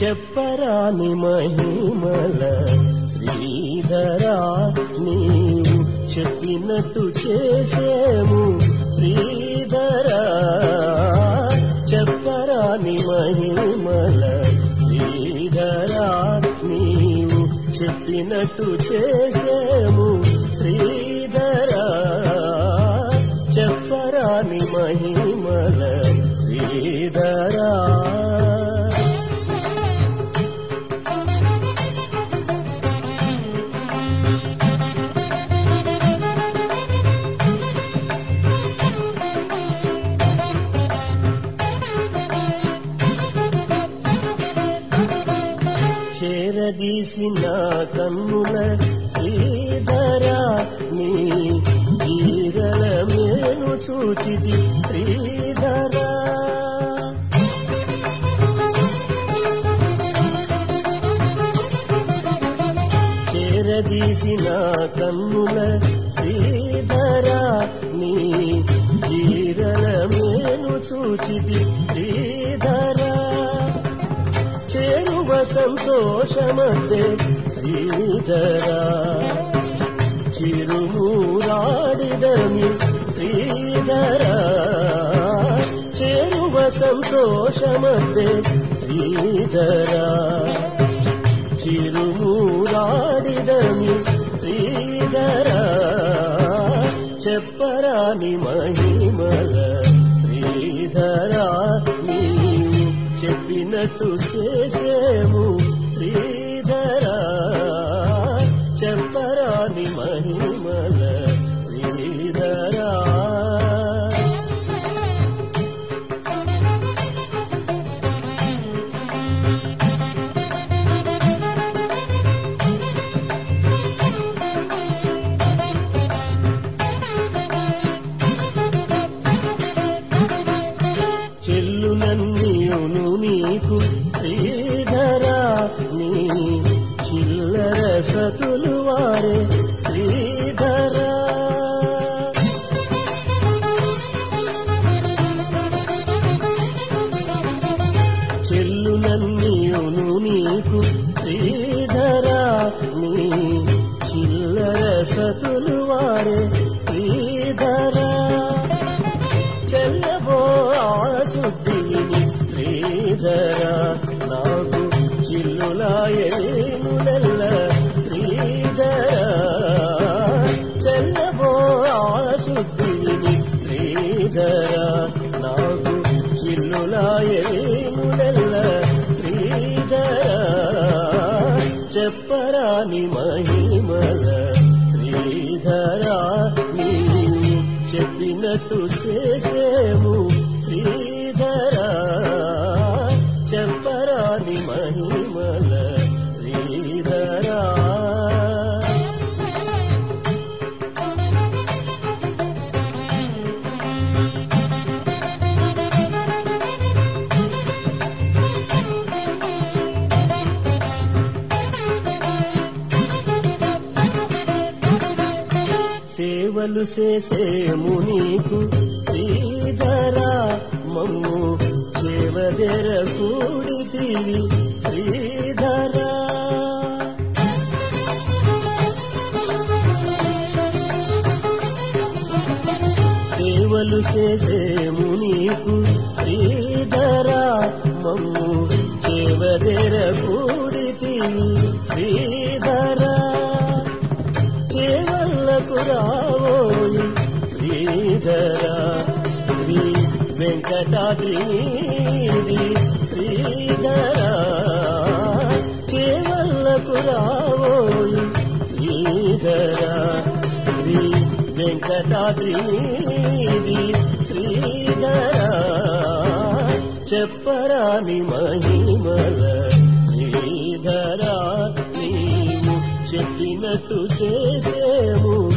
చెప్పరాని మహిమల శ్రీధరా నీవు చెప్పినట్టు చేసేము శ్రీధరా చెప్పరాని మహిమల శ్రీధరా నీవు చెప్పినట్టు చేసేము శ్రీధరా చెప్పరాని మహిమల శ్రీధరా చేరదీసిన కన్నుల శ్రీధరా నీ జీరల మేలు చూచిది శ్రీధరా చేరదీసిన కన్నుల శ్రీధరా నీ జీరల మేలు చూచిది శ్రీధరా చేరువ సంతోషమందే శ్రీధరా చిరుమూరాడిదమి శ్రీధరా చేరువ సంతోషమందే శ్రీధరా చిరుమూరాడిదమి శ్రీధరా చెప్పరాని మహిమల శ్రీధరా నీవు చెప్పినట్టు చేసేము శ్రీధరా చెప్పరాని మహిమల శ్రీధరా చెల్లునన్నీయును నీకు శ్రీధరా నీ చిల్లర సతులు వారే శ్రీధరా చెల్లునన్నీయును నీకు శ్రీధరా నీ చిల్లర సతులు వారే శ్రీధరా చెల్లబో ఆశుద్ధిని శ్రీధరా నాకు చిల్లులాయేములెల్ల శ్రీధరా చెల్లబో ఆశుద్ధిని శ్రీధరా నాకు చిల్లులాయేములెల్ల శ్రీధరా చెప్పరాని మహిమల శ్రీధరా నీవు చెప్పినట్టు చేసేము శ్రీధరా చెప్పరాని మహిమల శ్రీధరా సేవలు చేసేము నీకు శ్రీధరా మమ్ము చేవదెర కూడితివి శ్రీధరా సేవలు చేసేము నీకు శ్రీధరా మమ్ము చేవదెర కూడితివి శ్రీధరా చేవల్లకు రావోయి శ్రీధరా శ్రీ వెంకటాద్రి శ్రీధరా చేవల్లకు రావోయి శ్రీధరా శ్రీ వెంకటాద్రి శ్రీధరా చెప్పరాని మహిమల శ్రీధరా నీవు చెప్పినట్టు చేసేము